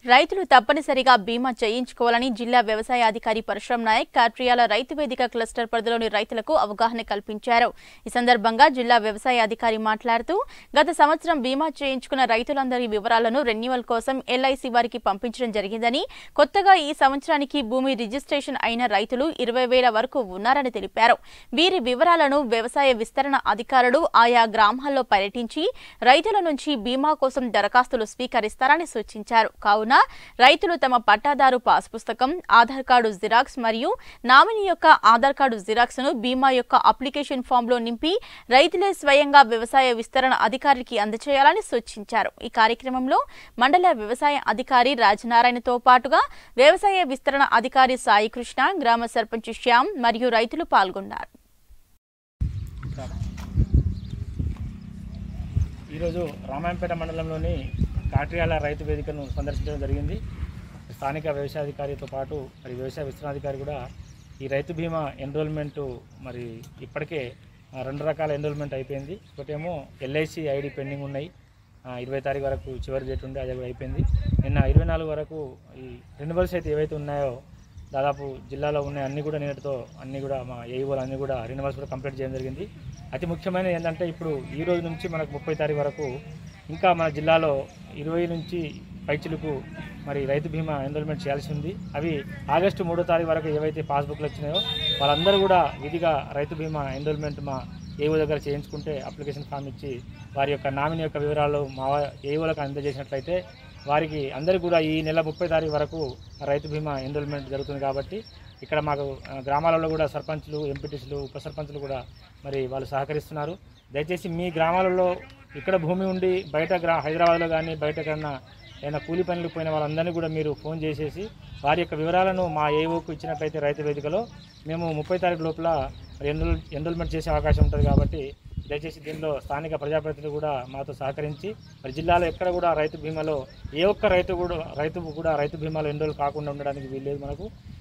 రైతులు తప్పనిసరిగా బీమా చేయించుకోవాలని జిల్లా వ్యవసాయ అధికారి పరశురాం నాయక్ కాట్రియాల రైతు వేదిక క్లస్టర్ పరిధిలోని రైతులకు అవగాహన కల్పించారు ఈ సందర్భంగా జిల్లా వ్యవసాయ అధికారి మాట్లాడుతూ గత సంవత్సరం బీమా చేయించుకున్న రైతులందరి వివరాలను రెన్యువల్ కోసం ఎల్ఐసి వారికి పంపించడం జరిగిందని కొత్తగా ఈ సంవత్సరానికి భూమి రిజిస్ట్రేషన్ అయిన రైతులు ఇరవై వేల వరకు ఉన్నారని తెలిపారు వీరి వివరాలను వ్యవసాయ విస్తరణ అధికారులు ఆయా గ్రామాల్లో పర్యటించి రైతుల నుంచి బీమా కోసం దరఖాస్తులు స్వీకరిస్తారని సూచించారు కావున రైతులు తమ పట్టాదారు పాస్ పుస్తకం ఆధార్ కార్డు జిరాక్స్ మరియు నామినీ యొక్క ఆధార్ కార్డు జిరాక్స్ ను బీమా యొక్క అప్లికేషన్ ఫామ్ లో నింపి రైతులే స్వయంగా వ్యవసాయ విస్తరణ అధికారికి అందజేయాలని సూచించారు ఈ కార్యక్రమంలో మండల వ్యవసాయ అధికారి రాజనారాయణతో పాటుగా వ్యవసాయ విస్తరణ అధికారి సాయి కృష్ణ గ్రామ సర్పంచ్ శ్యామ్ మరియు రైతులు పాల్గొన్నారు ఈరోజు రామాయంపేట మండలంలోని కాట్రియాల రైతు వేదికను సందర్శించడం జరిగింది స్థానిక వ్యవసాయాధికారితో పాటు మరి వ్యవసాయ విస్తరణాధికారి కూడా ఈ రైతు బీమా ఎన్రోల్మెంట్ మరి ఇప్పటికే ఆ, రెండు రకాల ఎన్రోల్మెంట్ అయిపోయింది ఒకటేమో ఎల్ఐసి ఐడి పెండింగ్ ఉన్నాయి ఆ, ఇరవై తారీఖు వరకు చివరి డేట్ ఉండే అది కూడా అయిపోయింది నిన్న ఇరవై నాలుగు వరకు ఈ రెన్యువల్స్ అయితే ఏవైతే ఉన్నాయో దాదాపు జిల్లాలో ఉన్న అన్ని కూడా నిన్నటితో అన్ని కూడా మా ఏఈఓలు అన్ని కూడా రెన్యువల్స్ కూడా కంప్లీట్ చేయడం జరిగింది అతి ముఖ్యమైనది ఏంటంటే ఇప్పుడు ఈ రోజు నుంచి మనకు ముప్పై తారీఖు వరకు ఇంకా మన జిల్లాలో ఇరవై నుంచి పైచులకు మరి రైతు బీమా ఎన్రోల్మెంట్ చేయాల్సి ఉంది అవి ఆగస్టు మూడో తారీఖు వరకు ఏవైతే పాస్బుక్లు వచ్చినాయో వాళ్ళందరూ కూడా విధిగా రైతు బీమా ఎన్రోల్మెంట్ మా ఏఓ దగ్గర చేయించుకుంటే అప్లికేషన్ ఫామ్ ఇచ్చి వారి యొక్క నామినీ యొక్క వివరాలు మా ఏఓలకు అందజేసినట్లయితే వారికి అందరికీ కూడా ఈ నెల ముప్పై తారీఖు వరకు రైతు బీమా ఎన్రోల్మెంట్ జరుగుతుంది కాబట్టి ఇక్కడ మాకు ఆ, గ్రామాలలో కూడా సర్పంచ్లు ఎంపీటీసీలు ఉప సర్పంచ్లు కూడా మరి వాళ్ళు సహకరిస్తున్నారు దయచేసి మీ గ్రామాలలో ఇక్కడ భూమి ఉండి బయట గ్రా హైదరాబాద్లో కానీ బయట కన్నా ఏదైనా కూలి పనులు పోయిన వాళ్ళందరినీ కూడా మీరు ఫోన్ చేసేసి వారి యొక్క వివరాలను మా ఏఓకు ఇచ్చినట్లయితే రైతు వేదికలో మేము ముప్పై తారీఖు లోపల ఎన్రోల్ ఎన్రోల్మెంట్ చేసే అవకాశం ఉంటుంది కాబట్టి దయచేసి దీనిలో స్థానిక ప్రజాప్రతినిధులు కూడా మాతో సహకరించి మరి జిల్లాలో ఎక్కడ కూడా రైతు బీమాలో ఏ ఒక్క రైతు కూడా రైతు కూడా రైతు బీమాలో ఎన్రోల్ కాకుండా ఉండడానికి వీల్లేదు మనకు